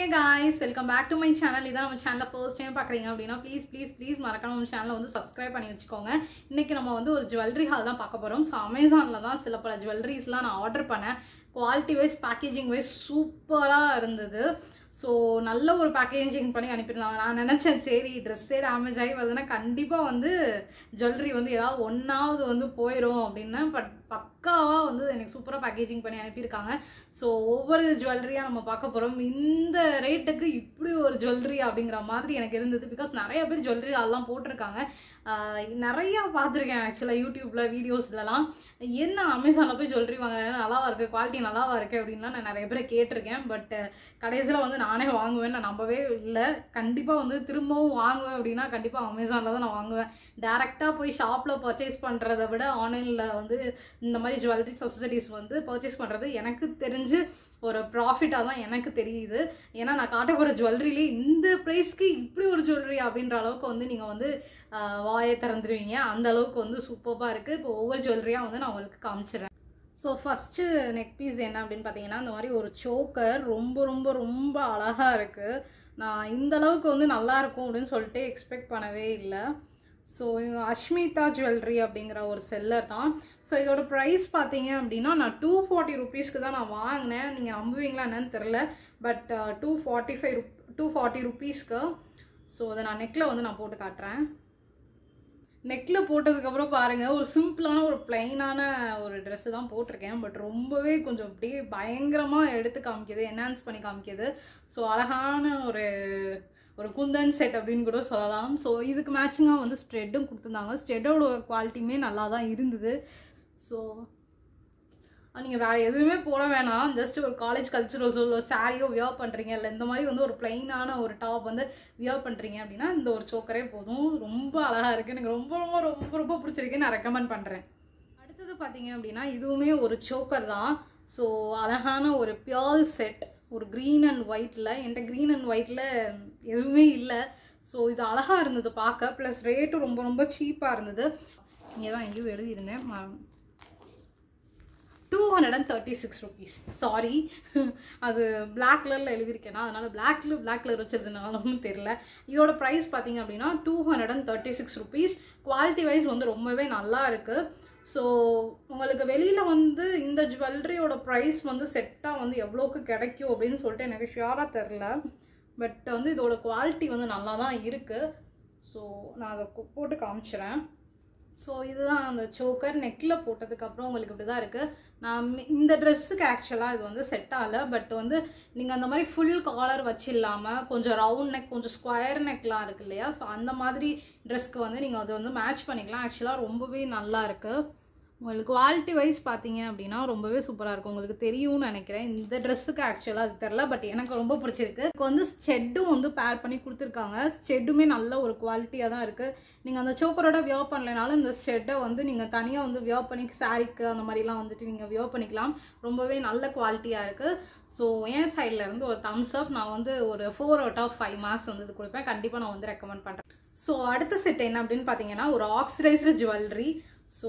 Guys welcome back to my channel இதான் நம்ம சேனலில் ஃபர்ஸ்ட் டைம் பார்க்குறீங்க அப்படின்னா ப்ளீஸ் ப்ளீஸ் ப்ளீஸ் மறக்காம நம்ம சேனலை வந்து சப்ஸ்கிரைப் பண்ணி வச்சுக்கோங்க இன்றைக்கி நம்ம வந்து ஒரு ஜுவல்லரி ஹால் தான் பார்க்க போகிறோம் ஸோ அமேசானில் தான் சில பல ஜுவல்லரிஸ்லாம் நான் ஆர்டர் பண்ணேன் குவாலிட்டி வைஸ் பேக்கேஜிங் வைஸ் சூப்பராக இருந்தது ஸோ நல்ல ஒரு பேக்கேஜிங் பண்ணி அனுப்பியிருந்தாங்க நான் நினச்சேன் சரி ட்ரெஸ்ஸே டேமேஜ் ஆகி வருதுன்னா கண்டிப்பாக வந்து ஜுவல்லரி வந்து ஏதாவது ஒன்றாவது வந்து போயிடும் அப்படின்னு பட் பக்காவாக வந்து எனக்கு சூப்பராக பேக்கேஜிங் பண்ணி அனுப்பியிருக்காங்க ஸோ ஒவ்வொரு ஜுவல்லரியாக நம்ம பார்க்க போகிறோம் இந்த ரேட்டுக்கு இப்படி ஒரு ஜுவல்லரி அப்படிங்கிற மாதிரி எனக்கு இருந்தது பிகாஸ் நிறைய பேர் ஜுவல்லரி அதெல்லாம் போட்டிருக்காங்க ஆஹ் நிறையா பார்த்துருக்கேன் ஆக்சுவலாக யூடியூப்பில் வீடியோஸ்லலாம் என்ன அமேசானில் போய் ஜுவல்லரி வாங்குறேன் நல்லாவா இருக்குது குவாலிட்டி நல்லாவா இருக்குது அப்படின்லாம் நான் நிறைய பேரை கேட்டிருக்கேன் பட் கடைசியில் வந்து நானே வாங்குவேன் நான் நம்பவே இல்லை கண்டிப்பாக வந்து திரும்பவும் வாங்குவேன் அப்படின்னா கண்டிப்பாக அமேசானில் தான் நான் வாங்குவேன் டேரெக்டாக போய் ஷாப்பில் பர்ச்சேஸ் பண்ணுறத விட ஆன்லைனில் வந்து இந்த மாதிரி ஜுவல்லரிஸ் அசசரிஸ் வந்து பர்ச்சேஸ் பண்ணுறது எனக்கு தெரிஞ்சு ஒரு ப்ராஃபிட்டாக தான் எனக்கு தெரியுது ஏன்னா நான் காட்ட போகிற ஜுவல்லரிலே இந்த ப்ரைஸ்க்கு இப்படி ஒரு ஜுவல்லரி அப்படின்ற அளவுக்கு வந்து நீங்கள் வந்து ஆஹ், வாயை திறந்துருவீங்க அந்த அளவுக்கு வந்து சூப்பராக இருக்குது இப்போ ஒவ்வொரு ஜுவல்லரியாக வந்து நான் உங்களுக்கு காமிச்சிடுறேன் ஸோ ஃபஸ்ட்டு நெக் பீஸ் என்ன அப்படின்னு பார்த்தீங்கன்னா இந்த மாதிரி ஒரு சோக்கர் ரொம்ப ரொம்ப ரொம்ப அழகாக இருக்குது நான் இந்த அளவுக்கு வந்து நல்லா இருக்கும் அப்படின்னு சொல்லிட்டு எக்ஸ்பெக்ட் பண்ணவே இல்லை ஸோ அஷ்மிதா ஜுவல்லரி அப்படிங்கிற ஒரு செல்லர் தான் ஸோ இதோட ப்ரைஸ் பார்த்தீங்க அப்படின்னா நான் டூ ஃபார்ட்டி ருபீஸ்க்கு தான் நான் வாங்கினேன் நீங்கள் நம்புவீங்களா என்னன்னு தெரில பட் டூ ஃபார்ட்டி ஃபைவ் ருப் டூ ஃபார்ட்டி ருபீஸ்க்கு ஸோ அதை நான் நெக்கில் வந்து நான் போட்டு காட்டுறேன் நெக்கில் போட்டதுக்கப்புறம் பாருங்கள் ஒரு சிம்பிளான ஒரு பிளைனான ஒரு ட்ரெஸ்ஸு தான் போட்டிருக்கேன் பட் ரொம்பவே கொஞ்சம் அப்படியே பயங்கரமாக எடுத்து காமிக்குது என்ஹான்ஸ் பண்ணி காமிக்குது ஸோ அழகான ஒரு ஒரு குந்தன் செட் அப்படின்னு கூட சொல்லலாம் ஸோ இதுக்கு மேட்சிங்காக வந்து ஸ்ட்ரெட்டும் கொடுத்துருந்தாங்க ஸ்ட்ரெட்டோட குவாலிட்டியுமே நல்லா தான் இருந்தது ஸோ நீங்கள் வேறு எதுவுமே போட வேணாம் ஜஸ்ட் ஒரு காலேஜ் கல்ச்சுரல்ஸோ இல்லை சாரியோ வியர் பண்ணுறீங்க இல்லை இந்த மாதிரி வந்து ஒரு பிளைனான ஒரு டாப் வந்து வியர் பண்ணுறீங்க அப்படின்னா இந்த ஒரு சோக்கரே போதும் ரொம்ப அழகாக இருக்குது எனக்கு ரொம்ப ரொம்ப ரொம்ப ரொம்ப பிடிச்சிருக்கு நான் ரெக்கமெண்ட் பண்ணுறேன் அடுத்தது பார்த்தீங்க அப்படின்னா இதுவுமே ஒரு சோக்கர் தான் ஸோ அழகான ஒரு பியால் செட் ஒரு க்ரீன் அண்ட் ஒயிட்டில் என்கிட்ட க்ரீன் அண்ட் ஒயிட்டில் எதுவுமே இல்லை ஸோ இது அழகாக இருந்தது பார்க்க ப்ளஸ் ரேட்டும் ரொம்ப ரொம்ப சீப்பாக இருந்தது இங்கே தான் எங்கேயும் எழுதியிருந்தேன் ம- two hundred and thirty six rupees sorry அது பிளாக் கலரில் எழுதியிருக்கேனா அதனால் பிளாக் கலர் பிளாக் கலர் வச்சிருந்தனாலும் தெரில இதோட ப்ரைஸ் பார்த்தீங்க அப்படின்னா two hundred and thirty six rupees quality wise வந்து ரொம்பவே நல்லா இருக்குது ஸோ உங்களுக்கு வெளியில் வந்து இந்த ஜுவல்லரியோட ப்ரைஸ் வந்து செட்டாக வந்து எவ்வளோக்கு கிடைக்கும் அப்படின்னு சொல்லிட்டு எனக்கு ஷியராக தெரில பட் வந்து இதோட குவாலிட்டி வந்து நல்லா தான் இருக்குது ஸோ நான் அதை கு- போட்டு காமிச்சிடுறேன் ஸோ இதுதான் அந்த சோக்கர் நெக்கில் போட்டதுக்கப்புறம் உங்களுக்கு இப்படி தான் இருக்குது நான் மி- இந்த ட்ரெஸ்ஸுக்கு ஆக்சுவலாக இது வந்து செட் ஆகலை பட் வந்து நீங்கள் அந்த மாதிரி ஃபுல் காலர் வச்சு இல்லாமல் கொஞ்சம் ரவுண்ட் நெக் கொஞ்சம் ஸ்கொயர் நெக்லாம் இருக்கு இல்லையா ஸோ அந்த மாதிரி ட்ரெஸ்க்கு வந்து நீங்கள் அதை வந்து மேட்ச் பண்ணிக்கலாம் ஆக்சுவலாக ரொம்பவே நல்லா இருக்குது உங்களுக்கு குவாலிட்டி வைஸ் பார்த்தீங்க அப்படின்னா ரொம்பவே சூப்பராக இருக்கும் உங்களுக்கு தெரியும்னு நினைக்கிறேன் இந்த ட்ரெஸ்ஸுக்கு ஆக்சுவலாக அது தெரில பட் எனக்கு ரொம்ப பிடிச்சிருக்கு இதுக்கு வந்து ஸ்டெட்டும் வந்து பேர் பண்ணி கொடுத்துருக்காங்க ஸ்டெட்டுமே நல்ல ஒரு குவாலிட்டியாக தான் இருக்குது நீங்கள் அந்த சோக்கரோட வியர் பண்ணலைனாலும் இந்த ஷெட்டை வந்து நீங்கள் தனியாக வந்து வியர் பண்ணி சாரிக்கு அந்த மாதிரிலாம் வந்துட்டு நீங்கள் வியர் பண்ணிக்கலாம் ரொம்பவே நல்ல குவாலிட்டியாக இருக்குது ஸோ என் சைடில் இருந்து ஒரு தம்ஸ் அப் நான் வந்து ஒரு four out of five marks வந்து இது கொடுப்பேன் கண்டிப்பாக நான் வந்து ரெக்கமெண்ட் பண்ணுறேன் ஸோ அடுத்த செட் என்ன அப்படின்னு பார்த்தீங்கன்னா ஒரு ஆக்சிடைஸ்டு ஜுவல்லரி ஸோ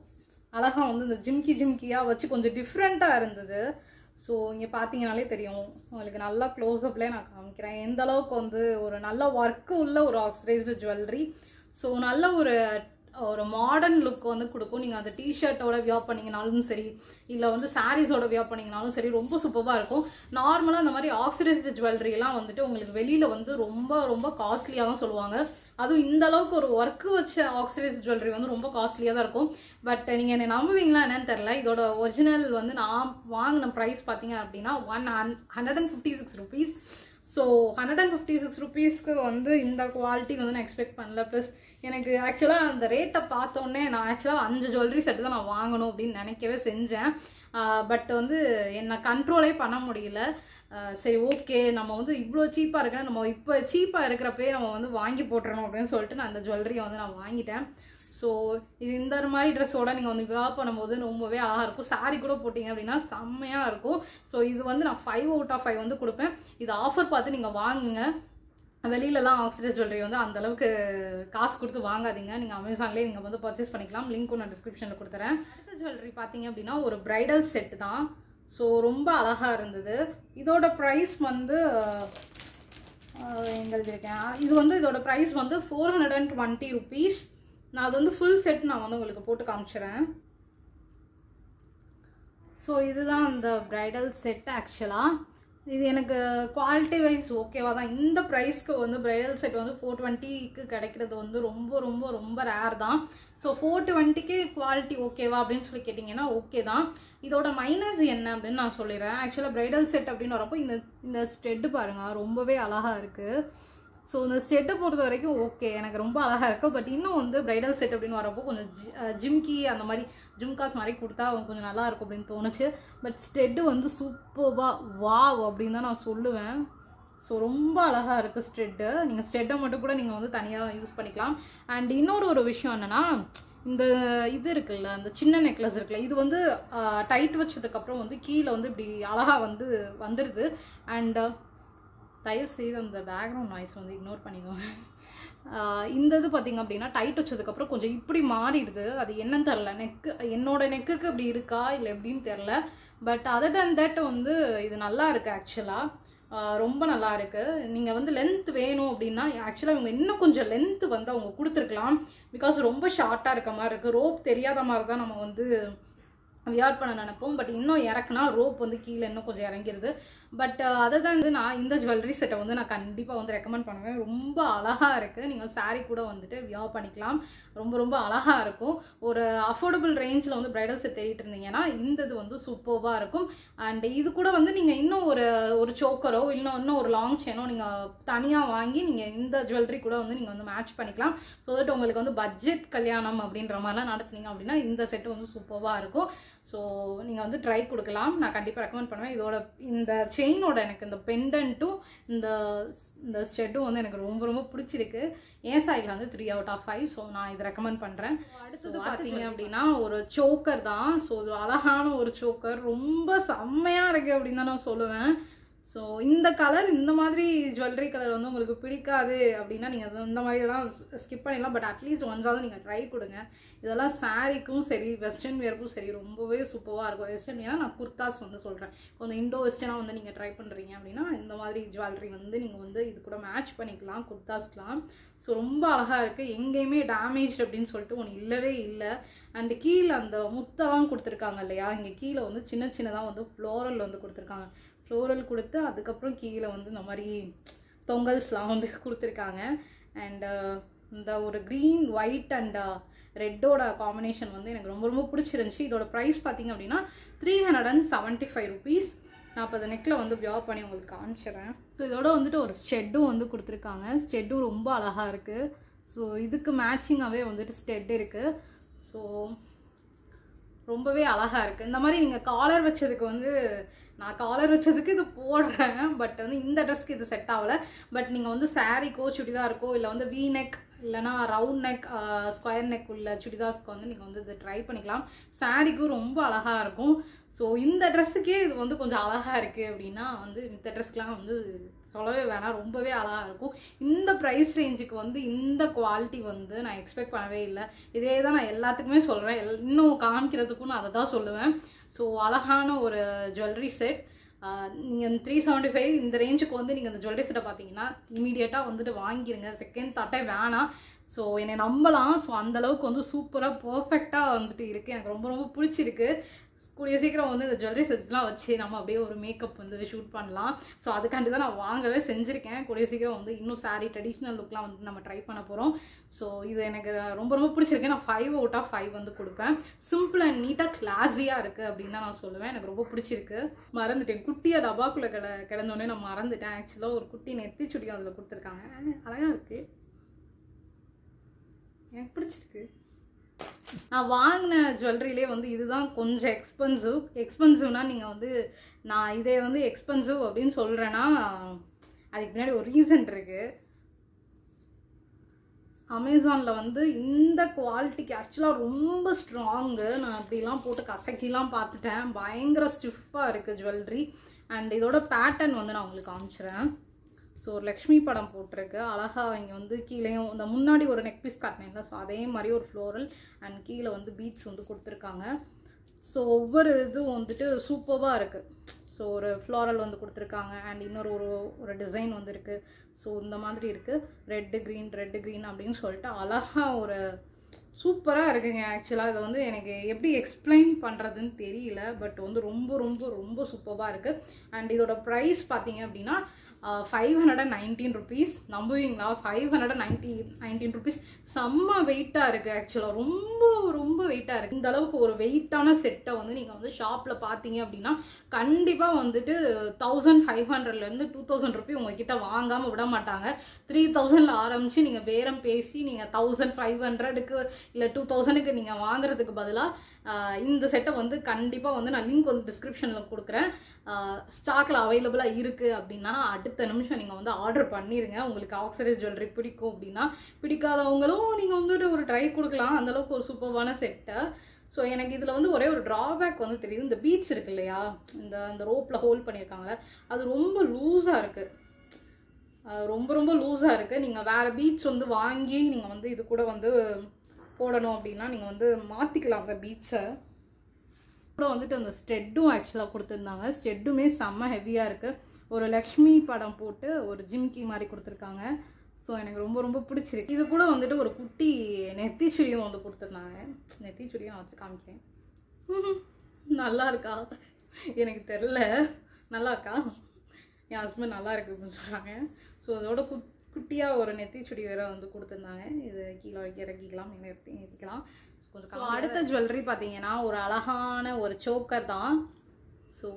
அழகா வந்து இந்த ஜிம்கி ஜிம்கியாக வச்சு கொஞ்சம் டிஃப்ரெண்ட்டாக இருந்தது ஸோ இங்கே பார்த்தீங்கனாலே தெரியும் உங்களுக்கு நல்லா க்ளோஸ்அப்லேயே நான் காமிக்கிறேன் எந்த அளவுக்கு வந்து ஒரு நல்ல ஒர்க்கு உள்ள ஒரு ஆக்சிடைஸ்டு ஜுவல்லரி ஸோ நல்ல ஒரு ஒரு மாடர்ன் லுக் வந்து கொடுக்கும் நீங்கள் அந்த டிஷர்ட்டோட வியர் பண்ணிங்கனாலும் சரி இல்லை வந்து சாரீஸோட வியர் பண்ணிங்கனாலும் சரி ரொம்ப சூப்பராக இருக்கும் நார்மலாக இந்த மாதிரி ஆக்சிடைஸ்டு ஜுவல்லரிலாம் வந்துட்டு உங்களுக்கு வெளியில் வந்து ரொம்ப ரொம்ப காஸ்ட்லியாக தான் சொல்லுவாங்க அதுவும் இந்த அளவுக்கு ஒரு ஒர்க்கு வச்ச ஆக்சிடைஸ் ஜுவல்லரி வந்து ரொம்ப காஸ்ட்லியாக தான் இருக்கும் பட் நீங்கள் என்னை நம்புவீங்களா என்னன்னு தெரில இதோட ஒரிஜினல் வந்து நான் வாங்கின ப்ரைஸ் பார்த்தீங்க அப்படின்னா one hundred and fifty six rupees so hundred and fifty six ருபீஸ்க்கு வந்து இந்த குவாலிட்டி வந்து நான் எக்ஸ்பெக்ட் பண்ணல ப்ளஸ் எனக்கு ஆக்சுவலாக அந்த ரேட்டை பார்த்தோன்னே நான் ஆக்சுவலாக அஞ்சு ஜுவல்லரி செட்டு தான் நான் வாங்கணும் அப்படின்னு நினைக்கவே செஞ்சேன் பட் வந்து என்னை கண்ட்ரோலே பண்ண முடியல ஆஹ் சரி ஓகே நம்ம வந்து இவ்வளோ சீப்பாக இருக்கா நம்ம இப்போ சீப்பாக இருக்கிறப்பே நம்ம வந்து வாங்கி போட்டுறணும் அப்படின்னு சொல்லிட்டு நான் அந்த ஜுவல்லரியை வந்து நான் வாங்கிட்டேன் ஸோ இது இந்த மாதிரி ட்ரெஸ்ஸோட நீங்கள் வந்து வியா பண்ணும்போது ரொம்பவே அழகாக இருக்கும் saree கூட போட்டிங்க அப்படின்னா செம்மையாக இருக்கும் ஸோ இது வந்து நான் ஃபைவ் அவுட் ஆஃப் ஃபைவ் வந்து கொடுப்பேன் இது ஆஃபர் பார்த்து நீங்கள் வாங்குங்க வெளியிலலாம் ஆக்சிடைஸ் ஜுவல்லரி வந்து அந்த அளவுக்கு காசு கொடுத்து வாங்காதீங்க நீங்கள் அமேசான்லேயே நீங்கள் வந்து பர்ச்சேஸ் பண்ணிக்கலாம் லிங்க்கும் நான் டிஸ்கிரிப்ஷனில் கொடுத்துறேன் அடுத்த ஜுவல்லரி பார்த்தீங்க அப்படின்னா ஒரு பிரைடல் செட் தான் ஸோ ரொம்ப அழகாக இருந்தது இதோட ப்ரைஸ் வந்து எங்களுக்கு இருக்கேன் இது வந்து இதோட ப்ரைஸ் வந்து four hundred and twenty rupees நான் அது வந்து ஃபுல் செட் நான் வந்து உங்களுக்கு போட்டு காமிச்சிடுறேன் ஸோ இதுதான் அந்த ப்ரைடல் செட் ஆக்சுவலாக இது எனக்கு குவாலிட்டி வைஸ் ஓகேவா தான் இந்த ப்ரைஸ்க்கு வந்து ப்ரைடல் செட் வந்து ஃபோர் டுவெண்ட்டிக்கு கிடைக்கிறது வந்து ரொம்ப ரொம்ப ரொம்ப ரேர் தான் ஸோ ஃபோர் டுவெண்ட்டிக்கு குவாலிட்டி ஓகேவா அப்படின்னு சொல்லி கேட்டிங்கன்னா ஓகே தான் இதோட மைனஸ் என்ன அப்படின்னு நான் சொல்லிடுறேன் ஆக்சுவலாக ப்ரைடல் செட் அப்படின்னு வரப்போ இந்த இந்த ஸ்டெட்டு பாருங்கள் ரொம்பவே அழகாக இருக்குது ஸோ இந்த ஸ்டெட்டை பொறுத்த வரைக்கும் ஓகே எனக்கு ரொம்ப அழகாக இருக்குது பட் இன்னும் வந்து ப்ரைடல் செட் அப்படின்னு வரப்போ கொஞ்சம் ஜி ஜிம்கி அந்த மாதிரி ஜிம்காஸ் மாதிரி கொடுத்தா கொஞ்சம் நல்லா இருக்கும் அப்படின்னு தோணுச்சு பட் ஸ்டெட்டு வந்து சூப்பர்வா வாவ் அப்படின்னு தான் நான் சொல்லுவேன் ஸோ ரொம்ப அழகாக இருக்குது ஸ்டெட்டு நீங்கள் ஸ்டெட்டை மட்டும் கூட நீங்கள் வந்து தனியாக யூஸ் பண்ணிக்கலாம் அண்ட் இன்னொரு ஒரு விஷயம் என்னென்னா இந்த இது இருக்குல்ல அந்த சின்ன நெக்லஸ் இருக்குல்ல இது வந்து டைட் வச்சதுக்கப்புறம் வந்து கீழே வந்து இப்படி அழகாக வந்து வந்துடுது அண்ட் தயவு செய்து அந்த பேக்ரவுண்ட் நாய்ஸ் வந்து இக்னோர் பண்ணிக்கோங்க இந்த இது பார்த்திங்க அப்படின்னா டைட் வச்சதுக்கப்புறம் கொஞ்சம் இப்படி மாறிடுது அது என்னன்னு தெரில நெக்கு என்னோட நெக்குக்கு இப்படி இருக்கா இல்லை எப்படின்னு தெரில பட் அதர் than தட் வந்து இது நல்லா இருக்குது ஆக்சுவலாக ரொம்ப நல்லா இருக்குது நீங்கள் வந்து லென்த் வேணும் அப்படின்னா ஆக்சுவலாக இவங்க இன்னும் கொஞ்சம் லென்த் வந்து அவங்க கொடுத்துருக்கலாம் பிகாஸ் ரொம்ப ஷார்ட்டாக இருக்க மாதிரி இருக்குது ரோப் தெரியாத மாதிரி தான் நம்ம வந்து வியர் பண்ண நினைப்போம் பட் இன்னும் இறக்குனா ரோப் வந்து கீழே இன்னும் கொஞ்சம் இறங்கிருது பட் அதை தான் வந்து நான் இந்த ஜுவல்லரி செட்டை வந்து நான் கண்டிப்பாக வந்து ரெக்கமெண்ட் பண்ணுவேன் ரொம்ப அழகாக இருக்குது நீங்கள் saree கூட வந்துட்டு வியர் பண்ணிக்கலாம் ரொம்ப ரொம்ப அழகாக இருக்கும் ஒரு அஃபோர்டபுள் ரேஞ்சில் வந்து ப்ரைடல் செட் தேடிட்டு இருந்தீங்கன்னா இந்த இது வந்து சூப்பர்வாக இருக்கும் அண்ட் இது கூட வந்து நீங்கள் இன்னும் ஒரு ஒரு சோக்கரோ இன்னும் இன்னும் ஒரு லாங் செயினோ நீங்கள் தனியாக வாங்கி நீங்கள் இந்த ஜுவல்லரி கூட வந்து நீங்கள் வந்து மேட்ச் பண்ணிக்கலாம் ஸோ தட் உங்களுக்கு வந்து பட்ஜெட் கல்யாணம் அப்படின்ற மாதிரிலாம் நடத்துனீங்க அப்படின்னா இந்த செட்டு வந்து சூப்பர்வாக இருக்கும் ஸோ நீங்கள் வந்து ட்ரை கொடுக்கலாம் நான் கண்டிப்பாக ரெக்கமெண்ட் பண்ணுவேன் இதோட இந்த செயினோட எனக்கு இந்த பெண்டன்ட்டும் இந்த இந்த ஸ்டெட்டும் வந்து எனக்கு ரொம்ப ரொம்ப பிடிச்சிருக்கு என் சைடில் வந்து three out of five so நான் இதை ரெக்கமெண்ட் பண்ணுறேன் அடுத்தது பார்த்தீங்க அப்படின்னா ஒரு சோக்கர் தான் ஸோ ஒரு அழகான ஒரு சோக்கர் ரொம்ப செம்மையாக இருக்குது அப்படின்னு தான் நான் சொல்லுவேன் ஸோ இந்த கலர் இந்த மாதிரி ஜுவல்லரி கலர் வந்து உங்களுக்கு பிடிக்காது அப்படின்னா நீங்கள் இந்த மாதிரிலாம் ஸ்கிப் பண்ணிடலாம் பட் அட்லீஸ்ட் ஒன்ஸாவது நீங்கள் ட்ரை கொடுங்க இதெல்லாம் சாரீக்கும் சரி வெஸ்டர்ன் வேர்க்கும் சரி ரொம்பவே சூப்பராக இருக்கும் வெஸ்டர்ன் ஏன்னா நான் குர்தாஸ் வந்து சொல்கிறேன் கொஞ்சம் இண்டோ வெஸ்டர்னாக வந்து நீங்கள் ட்ரை பண்ணுறீங்க அப்படின்னா இந்த மாதிரி ஜுவல்லரி வந்து நீங்கள் வந்து இது கூட மேட்ச் பண்ணிக்கலாம் குர்தாஸ்லாம் ஸோ ரொம்ப அழகாக இருக்குது எங்கேயுமே டேமேஜ் அப்படின்னு சொல்லிட்டு ஒன்று இல்லவே இல்லை அண்டு கீழே அந்த முத்தெல்லாம் கொடுத்துருக்காங்க இல்லையா இங்கே கீழே வந்து சின்ன சின்னதாக வந்து ஃப்ளோரல் வந்து கொடுத்துருக்காங்க ஃப்ளோரல் கொடுத்து அதுக்கப்புறம் கீழே வந்து இந்த மாதிரி தொங்கல்ஸ்லாம் வந்து கொடுத்துருக்காங்க அண்டு இந்த ஒரு க்ரீன் ஒயிட் அண்ட் ரெட்டோட காம்பினேஷன் வந்து எனக்கு ரொம்ப ரொம்ப பிடிச்சிருந்துச்சி இதோட ப்ரைஸ் பார்த்தீங்க அப்படின்னா three hundred and seventy five rupees நான் இப்போ அந்த நெக்கில் வந்து வியர் பண்ணி உங்களுக்கு காமிச்சிடுறேன் ஸோ இதோட வந்துட்டு ஒரு ஸ்டெட்டும் வந்து கொடுத்துருக்காங்க ஸ்டெட்டும் ரொம்ப அழகாக இருக்குது ஸோ இதுக்கு மேட்சிங்காகவே வந்துட்டு ஸ்டெட் இருக்குது ஸோ ரொம்பவே அழகாக இருக்குது இந்த மாதிரி நீங்கள் காலர் வச்சதுக்கு வந்து நான் காலர் வச்சதுக்கு இது போடுறேன் பட் வந்து இந்த ட்ரெஸ்க்கு இது செட் ஆகலை பட் நீங்கள் வந்து சாரீக்கோ சுடிதாருக்கோ இல்லை வந்து வி நெக் இல்லைனா ரவுண்ட் நெக் ஸ்கொயர் நெக் உள்ள சுடிதார்ஸ்க்கு வந்து நீங்கள் வந்து இது ட்ரை பண்ணிக்கலாம் சாரீக்கும் ரொம்ப அழகாக இருக்கும் ஸோ இந்த ட்ரெஸ்ஸுக்கே இது வந்து கொஞ்சம் அழகாக இருக்குது அப்படின்னா வந்து இந்த ட்ரெஸ்க்கெலாம் வந்து சொல்லவே வேணாம் ரொம்பவே அழகாக இருக்கும் இந்த ப்ரைஸ் ரேஞ்சுக்கு வந்து இந்த குவாலிட்டி வந்து நான் எக்ஸ்பெக்ட் பண்ணவே இல்லை இதே தான் நான் எல்லாத்துக்குமே சொல்கிறேன் எல் இன்னும் காமிக்கிறதுக்கும் நான் அதை தான் சொல்லுவேன் ஸோ அழகான ஒரு ஜுவல்லரி செட் நீங்கள் த்ரீ செவன்ட்டி ஃபைவ் இந்த ரேஞ்சுக்கு வந்து நீங்கள் இந்த ஜுவல்லரி செட்டை பார்த்தீங்கன்னா இமீடியட்டாக வந்துட்டு வாங்கிருங்க செகண்ட் தாட்டே வேணாம் ஸோ என்னை நம்பலாம் ஸோ அந்தளவுக்கு வந்து சூப்பராக பர்ஃபெக்டாக வந்துட்டு இருக்குது எனக்கு ரொம்ப ரொம்ப பிடிச்சிருக்கு கூடிய சீக்கிரம் வந்து இந்த ஜுவல்லரி செட்ஸ்லாம் வச்சு நம்ம அப்படியே ஒரு மேக்கப் வந்து ஷூட் பண்ணலாம் ஸோ அதுக்காண்டி தான் நான் வாங்கவே செஞ்சுருக்கேன் கூடிய சீக்கிரம் வந்து இன்னும் saree ட்ரெடிஷ்னல் லுக்லாம் வந்து நம்ம ட்ரை பண்ண போகிறோம் ஸோ இது எனக்கு ரொம்ப ரொம்ப பிடிச்சிருக்கு நான் ஃபைவ் அவுட் ஆஃப் ஃபைவ் வந்து கொடுப்பேன் சிம்பிள் அண்ட் நீட்டாக கிளாஸியாக இருக்குது அப்படின்னு தான் நான் சொல்லுவேன் எனக்கு ரொம்ப பிடிச்சிருக்கு மறந்துட்டேன் குட்டியாக டபாக்குள்ளே கிட கிடந்தோடனே நான் மறந்துட்டேன் ஆக்சுவலாக ஒரு குட்டி நெத்தி சுடியும் அதில் கொடுத்துருக்காங்க அழகாக இருக்குது எனக்கு பிடிச்சிருக்கு நான் வாங்கின ஜுவல்லரிலே வந்து இதுதான் கொஞ்சம் எக்ஸ்பென்சிவ் எக்ஸ்பென்சிவ்னா நீங்கள் வந்து நான் இதே வந்து எக்ஸ்பென்சிவ் அப்படின்னு சொல்கிறேன்னா அதுக்கு பின்னாடி ஒரு ரீசன் இருக்குது அமேசானில் வந்து இந்த குவாலிட்டிக்கு ஆக்சுவலாக ரொம்ப ஸ்ட்ராங்கு நான் அப்படிலாம் போட்டு கசக்கிலாம் பார்த்துட்டேன் பயங்கர ஸ்டிஃபாக இருக்குது ஜுவல்லரி அண்ட் இதோட பேட்டர்ன் வந்து நான் உங்களுக்கு காமிச்சிடுறேன் ஸோ ஒரு லக்ஷ்மி படம் போட்டிருக்கு அழகாக இங்கே வந்து கீழேயும் இந்த முன்னாடி ஒரு நெக் பீஸ் காட்டினேன்ல ஸோ அதே மாதிரி ஒரு ஃப்ளோரல் அண்ட் கீழே வந்து பீட்ஸ் வந்து கொடுத்துருக்காங்க ஸோ ஒவ்வொரு இதுவும் வந்துட்டு சூப்பராக இருக்குது ஸோ ஒரு ஃப்ளாரல் வந்து கொடுத்துருக்காங்க அண்ட் இன்னொரு ஒரு ஒரு டிசைன் வந்து இருக்குது ஸோ இந்த மாதிரி இருக்குது ரெட்டு க்ரீன் ரெட்டு க்ரீன் அப்படின்னு சொல்லிட்டு அழகாக ஒரு சூப்பராக இருக்குங்க ஆக்சுவலாக இதை வந்து எனக்கு எப்படி எக்ஸ்பிளைன் பண்ணுறதுன்னு தெரியல பட் வந்து ரொம்ப ரொம்ப ரொம்ப சூப்பராக இருக்குது அண்ட் இதோட ப்ரைஸ் பார்த்தீங்க அப்படின்னா five hundred and nineteen rupees நம்புவீங்களா five hundred and ninety nineteen rupees செம்ம வெயிட்டாக இருக்குது ஆக்சுவலாக ரொம்ப ரொம்ப வெயிட்டாக இருக்குது இந்த அளவுக்கு ஒரு வெயிட்டான செட்டை வந்து நீங்கள் வந்து ஷாப்பில் பார்த்தீங்க அப்படின்னா கண்டிப்பாக வந்துட்டு தௌசண்ட் ஃபைவ் ஹண்ட்ரட்லேருந்து டூ தௌசண்ட் ருபி உங்ககிட்ட வாங்காமல் விட மாட்டாங்க த்ரீ தௌசண்டில் ஆரம்பித்து நீங்கள் பேரம் பேசி நீங்கள் தௌசண்ட் ஃபைவ் ஹண்ட்ரடுக்கு இல்லை டூ தௌசண்ட்க்கு நீங்கள் வாங்குறதுக்கு பதிலாக இந்த செட்டை வந்து கண்டிப்பாக வந்து நான் லிங்க் வந்து டிஸ்கிரிப்ஷனில் கொடுக்குறேன் ஸ்டாக்கில் அவைலபிளாக இருக்குது அப்படின்னா அடுத்த நிமிஷம் நீங்கள் வந்து ஆர்டர் பண்ணிடுங்க உங்களுக்கு ஆக்சரைஸ் ஜுவல்லரி பிடிக்கும் அப்படின்னா பிடிக்காதவங்களும் நீங்கள் வந்துட்டு ஒரு ட்ரை கொடுக்கலாம் அந்தளவுக்கு ஒரு சூப்பர்வான செட்டை ஸோ எனக்கு இதில் வந்து ஒரே ஒரு ட்ராபேக் வந்து தெரியுது இந்த பீட்ஸ் இருக்கு இல்லையா இந்த அந்த ரோப்பில் ஹோல்ட் பண்ணியிருக்காங்களே அது ரொம்ப லூஸாக இருக்குது ரொம்ப ரொம்ப லூஸாக இருக்குது நீங்கள் வேறு பீட்ஸ் வந்து வாங்கி நீங்கள் வந்து இது கூட வந்து போடணும் அப்படின்னா நீங்கள் வந்து மாற்றிக்கலாம் அந்த பீட்ஸை கூட வந்துட்டு அந்த ஸ்டெட்டும் ஆக்சுவலாக கொடுத்துருந்தாங்க ஸ்டெட்டுமே செம்ம ஹெவியாக இருக்குது ஒரு லக்ஷ்மி படம் போட்டு ஒரு ஜிம்கி மாதிரி கொடுத்துருக்காங்க ஸோ எனக்கு ரொம்ப ரொம்ப பிடிச்சிருக்கு இது கூட வந்துட்டு ஒரு குட்டி நெத்திச்சுரியும் வந்து கொடுத்துருந்தாங்க நெத்திச்சுரியும் நான் வச்சு காமிக்கிறேன் ம்ஹும். நல்லா இருக்கா எனக்கு தெரில நல்லா இருக்கா என் ஹஸ்பண்ட் நல்லா இருக்கு அப்படின்னு சொல்கிறாங்க ஸோ அதோட குட் குட்டியாக ஒரு நெத்திச்சுடி வேற வந்து கொடுத்துருந்தாங்க இது கீழே வைக்க இறக்கிக்கலாம் மேலே எடுத்து ஏற்றிக்கலாம் கொஞ்சம் So, அடுத்த ஜுவல்லரி பார்த்தீங்கன்னா ஒரு அழகான ஒரு சோக்கர் தான் ஸோ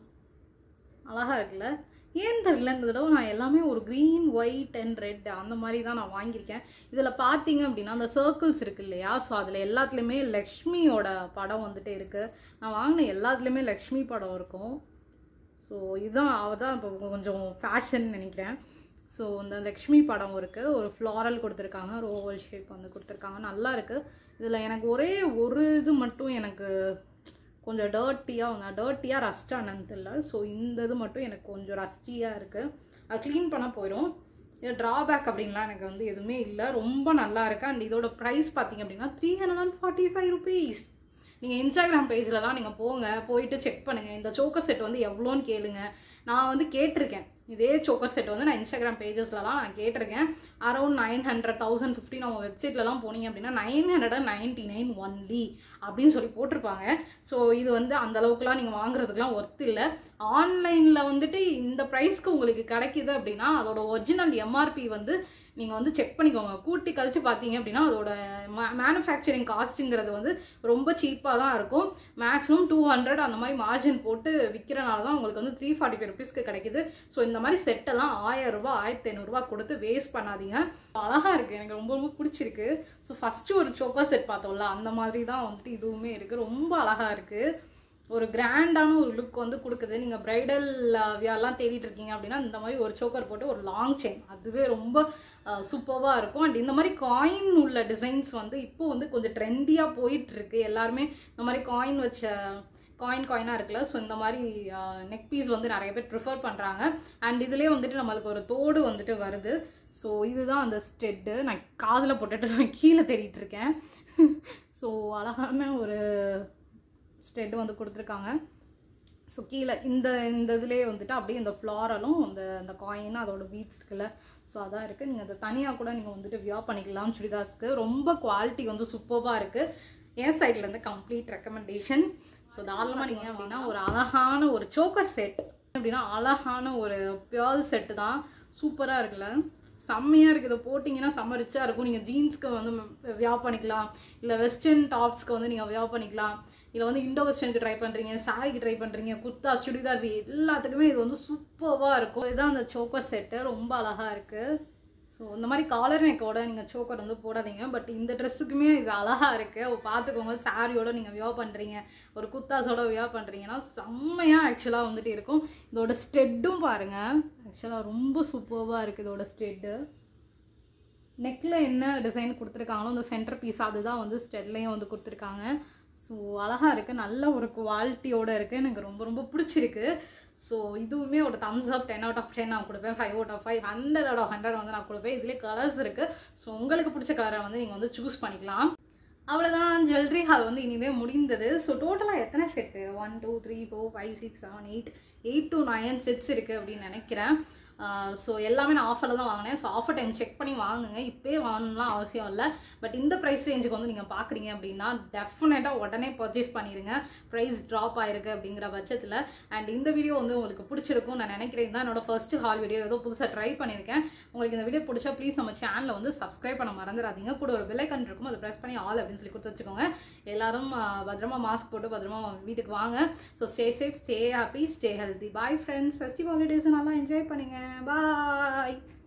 அழகா இருக்குல்ல ஏன் தெரில இந்த தடவை நான் எல்லாமே ஒரு க்ரீன் ஒயிட் அண்ட் ரெட் அந்த மாதிரி தான் நான் வாங்கியிருக்கேன் இதில் பார்த்தீங்க அப்படின்னா அந்த சர்க்கிள்ஸ் இருக்கு இல்லையா ஸோ அதில் எல்லாத்துலேயுமே லக்ஷ்மியோட படம் வந்துட்டு இருக்குது நான் வாங்கின எல்லாத்துலேயுமே லக்ஷ்மி படம் இருக்கும் ஸோ இதுதான் அவள் தான் இப்போ கொஞ்சம் ஃபேஷன் நினைக்கிறேன் ஸோ இந்த லக்ஷ்மி படம் இருக்குது ஒரு ஃப்ளாரல் கொடுத்துருக்காங்க ஒரு ஓவல் ஷேப் வந்து கொடுத்துருக்காங்க நல்லா இருக்குது இதில் எனக்கு ஒரே ஒரு இது மட்டும் எனக்கு கொஞ்சம் டர்ட்டியாக வந்து டர்ட்டியாக ரஸ்டானு தெரியல ஸோ இந்த இது மட்டும் எனக்கு கொஞ்சம் ரஸ்டியாக இருக்குது அது க்ளீன் பண்ண போயிடும் இது ட்ராபேக் அப்படின்லாம் எனக்கு வந்து எதுவுமே இல்லை ரொம்ப நல்லா இருக்கு அண்ட் இதோட ப்ரைஸ் பார்த்தீங்க அப்படின்னா three hundred and forty five rupees நீங்கள் இன்ஸ்டாகிராம் பேஜ்லலாம் நீங்கள் போங்க போயிட்டு செக் பண்ணுங்கள் இந்த சோக்கர் செட் வந்து எவ்வளோன்னு கேளுங்க நான் வந்து கேட்டிருக்கேன் இதே சோக்கர் செட் வந்து நான் இன்ஸ்டாகிராம் பேஜஸ்லலாம் நான் கேட்டிருக்கேன் around nine hundred thousand fifty நம்ம வெப்சைட்லலாம் போனீங்க அப்படின்னா nine hundred and ninety nine only அப்படின்னு சொல்லி போட்டிருப்பாங்க ஸோ இது வந்து அந்த அளவுக்குலாம் நீங்கள் வாங்குறதுக்குலாம் ஒர்த் இல்லை ஆன்லைனில் வந்துட்டு இந்த ப்ரைஸ்க்கு உங்களுக்கு கிடைக்குது அப்படின்னா அதோட ஒரிஜினல் எம்ஆர்பி வந்து நீங்கள் வந்து செக் பண்ணிக்கோங்க கூட்டி கழிச்சு பார்த்தீங்க அப்படின்னா அதோட மேனுஃபேக்சரிங் காஸ்ட்டுங்கிறது வந்து ரொம்ப சீப்பாக தான் இருக்கும் மேக்ஸிமம் டூ ஹண்ட்ரட் அந்த மாதிரி மார்ஜின் போட்டு விற்கிறனால தான் உங்களுக்கு வந்து த்ரீ ஃபார்ட்டி ஃபைவ் ருபீஸ்க்கு கிடைக்குது ஸோ இந்த மாதிரி செட்டெல்லாம் ஆயிரம் ரூபாய் ஆயிரத்தி ஐநூறுரூவா கொடுத்து வேஸ்ட் பண்ணாதீங்க அழகாக இருக்குது எனக்கு ரொம்ப ரொம்ப பிடிச்சிருக்கு ஸோ ஃபஸ்ட்டு ஒரு சோக்கர் செட் பார்த்தோம்ல அந்த மாதிரி தான் வந்துட்டு இதுவுமே இருக்குது ரொம்ப அழகாக இருக்குது ஒரு கிராண்டான ஒரு லுக் வந்து கொடுக்குது நீங்கள் ப்ரைடல் வியாலாம் தேடிட்டு இருக்கீங்க அப்படின்னா இந்த மாதிரி ஒரு சோக்கர் போட்டு ஒரு லாங் செயின் அதுவே ரொம்ப சூப்பராக இருக்கும் அண்ட் இந்த மாதிரி காயின் உள்ள டிசைன்ஸ் வந்து இப்போ வந்து கொஞ்சம் ட்ரெண்டியாக போயிட்டு இருக்கு எல்லாருமே இந்த மாதிரி காயின் வச்ச காயின் காயினாக இருக்குல்ல ஸோ இந்த மாதிரி நெக் பீஸ் வந்து நிறைய பேர் ப்ரிஃபர் பண்ணுறாங்க அண்ட் இதுலேயே வந்துட்டு நம்மளுக்கு ஒரு தோடு வந்துட்டு வருது ஸோ இதுதான் அந்த ஸ்டெட்டு நான் காதில் போட்டுட்டு நான் கீழே தேடிட்டு இருக்கேன் ஸோ அழகான ஒரு ஸ்டெட் வந்து கொடுத்துருக்காங்க ஸோ கீழே இந்த இந்த இதுலேயே வந்துட்டு அப்படியே இந்த ஃப்ளாரலும் அந்த அந்த காயின் அதோட பீட்ஸ் இருக்குல்ல ஸோ அதான் இருக்குது நீங்கள் அதை தனியாக கூட நீங்கள் வந்துட்டு வியா பண்ணிக்கலாம் சுடிதாஸ்க்கு ரொம்ப குவாலிட்டி வந்து சூப்பராக இருக்குது என் சைட்லேருந்து கம்ப்ளீட் ரெக்கமெண்டேஷன் ஸோ தாராளமாக நீங்கள் அப்படின்னா ஒரு அழகான ஒரு சோக்கர் செட் அப்படின்னா அழகான ஒரு பியர் செட்டு தான் சூப்பராக இருக்குல்ல செம்மையாக இருக்குது இதை போட்டிங்கன்னா செம்ம ரிச்சாக இருக்கும் நீங்கள் ஜீன்ஸ்க்கு வந்து வியா பண்ணிக்கலாம் இல்லை வெஸ்டர்ன் டாப்ஸ்க்கு வந்து நீங்கள் வியா பண்ணிக்கலாம் இல்லை வந்து இண்டோ வெஸ்டர்னுக்கு ட்ரை பண்ணுறீங்க சாரிக்கு ட்ரை பண்ணுறீங்க குர்தா சுடிதார்ஸ் எல்லாத்துக்குமே இது வந்து சூப்பராக இருக்கும் இதுதான் அந்த சோக்கர் செட்டு ரொம்ப அழகாக இருக்குது ஸோ இந்த மாதிரி காலர் நெக்கோட நீங்கள் சோக்கர் வந்து போடாதீங்க பட் இந்த ட்ரெஸ்ஸுக்குமே இது அழகாக இருக்குது பார்த்துக்கோங்க சாரியோட நீங்கள் வியா பண்ணுறீங்க ஒரு குத்தாஸோட வியா பண்ணுறீங்கன்னா செம்மையாக ஆக்சுவலாக வந்துட்டு இருக்கும் இதோட ஸ்டெட்டும் பாருங்கள் ஆக்சுவலாக ரொம்ப சூப்பராக இருக்குது இதோட ஸ்டெட்டு நெக்கில் என்ன டிசைன் கொடுத்துருக்காங்களோ இந்த சென்டர் பீஸ் அதுதான் வந்து ஸ்டெட்லையும் வந்து கொடுத்துருக்காங்க ஸோ அழகாக இருக்குது நல்ல ஒரு குவாலிட்டியோட இருக்குது எனக்கு ரொம்ப ரொம்ப பிடிச்சிருக்கு ஸோ இதுவுமே ஒரு thumbs up ten out of ten நான் கொடுப்பேன் five out of five hundred out of hundred வந்து நான் கொடுப்பேன் இதுலேயே கலர்ஸ் இருக்குது ஸோ உங்களுக்கு பிடிச்ச கலரை வந்து நீங்கள் வந்து சூஸ் பண்ணிக்கலாம் அவ்வளோதான் ஜுவல்லரி ஹால் வந்து இனிதே முடிந்தது ஸோ டோட்டலாக எத்தனை set one two three four five six seven eight eight to nine sets இருக்குது அப்படின்னு நினைக்கிறேன் ஸோ எல்லாமே நான் ஆஃபரில் தான் வாங்கினேன் ஸோ ஆஃபர் டைம் செக் பண்ணி வாங்குங்க இப்போயே வாங்கணும்லாம் அவசியம் இல்லை பட் இந்த ப்ரைஸ் ரேஞ்சுக்கு வந்து நீங்கள் பார்க்குறீங்க அப்படின்னா டெஃபினட்டாக உடனே பர்ச்சேஸ் பண்ணிடுங்க ப்ரைஸ் ட்ராப் ஆயிருக்கு அப்படிங்கிற பட்சத்தில் அண்ட் இந்த வீடியோ வந்து உங்களுக்கு பிடிச்சிருக்கும் நான் நினைக்கிறேன் தான் என்னோட ஃபர்ஸ்ட் ஹால் வீடியோ ஏதோ புதுசாக ட்ரை பண்ணியிருக்கேன் உங்களுக்கு இந்த வீடியோ பிடிச்சா ப்ளீஸ் நம்ம சேனலை வந்து சப்ஸ்கிரைப் பண்ண மறந்துடாதீங்க கூட ஒரு பெல்லைக்கன் இருக்கும் அதை ப்ரெஸ் பண்ணி ஆல் அப்படின்னு சொல்லி கொடுத்து வச்சுக்கோங்க எல்லாரும் ஆஹ், பத்திரமா மாஸ்க் போட்டு பத்திரமா வீட்டுக்கு வாங்க so stay safe stay happy stay healthy bye friends festival holidays நல்லா என்ஜாய் பண்ணுங்க பாய்